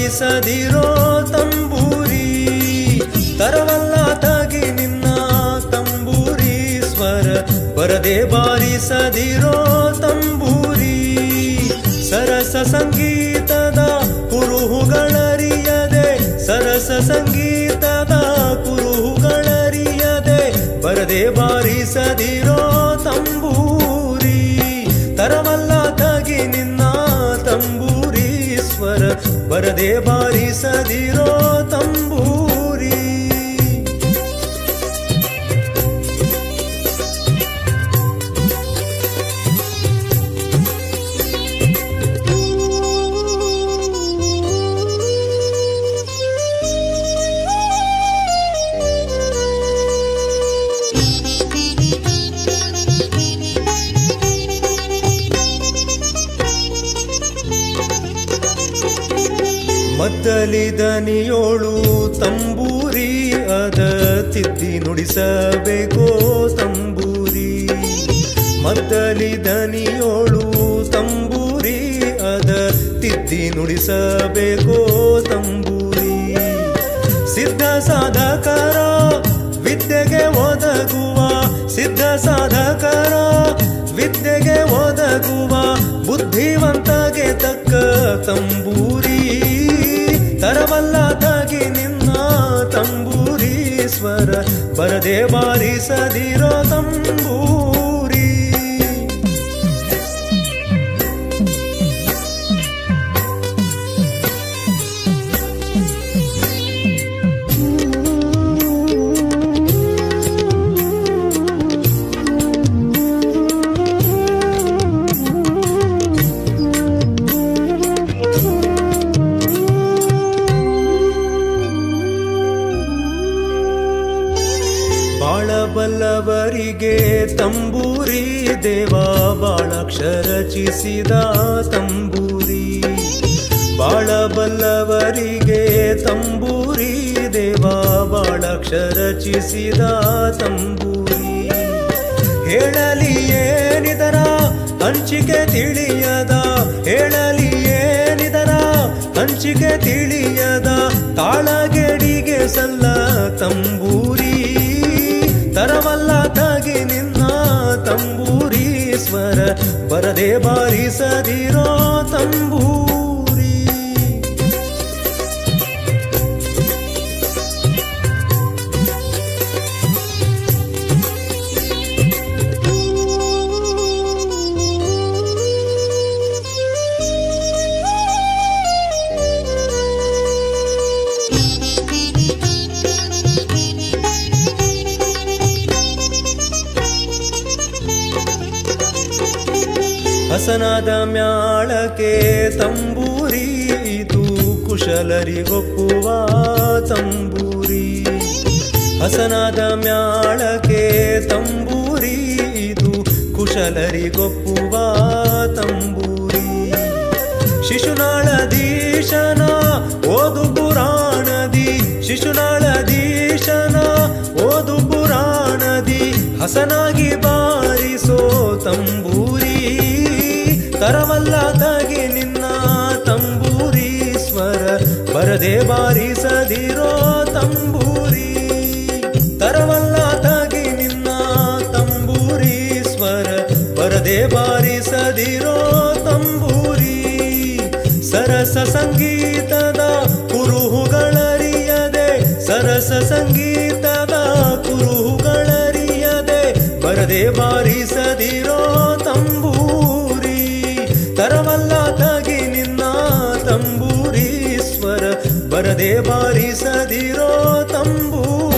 ಬಾರಿಸದಿರೋ ತಂಬೂರಿ ತರವಲ್ಲ ತಾಗಿ ನಿನ್ನ ತಂಬೂರಿ ಸ್ವರ ಬರದೆ ಬಾರಿಸದಿರೋ ತಂಬೂರಿ ಸರಸ ಸಂಗೀತದ ಕುರುಹುಗಳರಿಯದೆ ಸರಸ ಸಂಗೀತದ ಕುರುಹುಗಳರಿಯದೆ ಬರದೆ ಬಾರಿಸದಿರೋ ತಂಬೂರಿ ತರವಲ್ಲ ತಾಗಿ ನಿನ್ನ ತಂಬೂರಿ ಸ್ವರ ಬರದೆ ಬಾರಿಸದಿರೋ ತಂಬೂರಿ ಮದ್ದಲಿ ದನಿಯೋಳು ತಂಬೂರಿ ಅದ ತಿದ್ದಿ ನುಡಿಸಬೇಕೋ ತಂಬೂರಿ ಮದ್ದಲಿ ದನಿಯೋಳು ತಂಬೂರಿ ಅದ ತಿದ್ದಿ ನುಡಿಸಬೇಕೋ ತಂಬೂರಿ ಸಿದ್ಧ ಸಾಧಕರ ವಿದ್ಯೆಗೆ ಒದಗುವ ಸಿದ್ಧ ಸಾಧಕರ ವಿದ್ಯೆಗೆ ಒದಗುವ ಬುದ್ಧಿವಂತಗೆ ತಕ್ಕ ತಂಬೂರಿ ತರವಲ್ಲ ತಾಗಿ ನಿನ್ನ ತಂಬೂರಿ ಸ್ವರ ಬರದೆ ಬಾರಿಸದಿರೋ ತಂಬೂರಿ ಬಾಳಬಲ್ಲವರಿಗೆ ತಂಬೂರಿ ದೇವ ಬಾಳಕ್ಷರ ರಚಿಸಿದ ತಂಬೂರಿ ಬಾಳಬಲ್ಲವರಿಗೆ ತಂಬೂರಿ ದೇವ ಬಾಳಕ್ಷರ ರಚಿಸಿದ ತಂಬೂರಿ ಹೇಳಲಿ ಏನಿದರ ಹಂಚಿಕೆ ತಿಳಿಯದ ಹೇಳಲಿ ಏನಿದರ ಹಂಚಿಕೆ ತಿಳಿಯದ ತಾಳಗೆಡಿಗೆ ಸಲ್ಲ ತಂಬೂರಿ ತರವಲ್ಲ ತಾಗಿ ನಿನ್ನ ತಂಬೂರಿ ಸ್ವರ ಬರದೆ ಬಾರಿಸದಿರೋ ತಂಬೂರಿ ಹಸನಾದ ಮ್ಯಾಳಕ್ಕೆ ತಂಬೂರಿ ಇದು ಕುಶಲರಿಗೊಪ್ಪುವ ತಂಬೂರಿ ಹಸನಾದ ಮ್ಯಾಳಕ್ಕೆ ತಂಬೂರಿ ಇದು ಕುಶಲರಿಗೊಪ್ಪುವ ತಂಬೂರಿ ಶಿಶುನಾಳದೀಶನ ಓದು ಪುರಾಣದಿ ಶಿಶುನಾಳದೀಶನ ಓದು ಪುರಾಣದಿ ಹಸನಾಗಿ ಬಾರಿಸೋ ತಂಬೂರಿ ತರವಲ್ಲ ತಾಗಿ ನಿನ್ನ ತಂಬೂರಿ ಸ್ವರ ಬರದೆ ಬಾರಿಸದಿರೋ ತಂಬೂರಿ ತರವಲ್ಲ ತಾಗಿ ನಿನ್ನ ತಂಬೂರಿ ಸ್ವರ ಬರದೆ ಬಾರಿಸದಿರೋ ತಂಬೂರಿ ಸರಸ ಸಂಗೀತದ ಕುರುಹುಗಳರಿಯದೆ ಸರಸ ಸಂಗೀತದ ಕುರುಹುಗಳರಿಯದೆ ಬರದೆ ಬಾರಿಸದಿರೋ ತಂಬೂರಿ ತರವಲ್ಲ ತಾಗಿ ನಿನ್ನ ತಂಬೂರಿ ಸ್ವರ ಬರದೆ ಬಾರಿಸದಿರೋ ತಂಬೂರಿ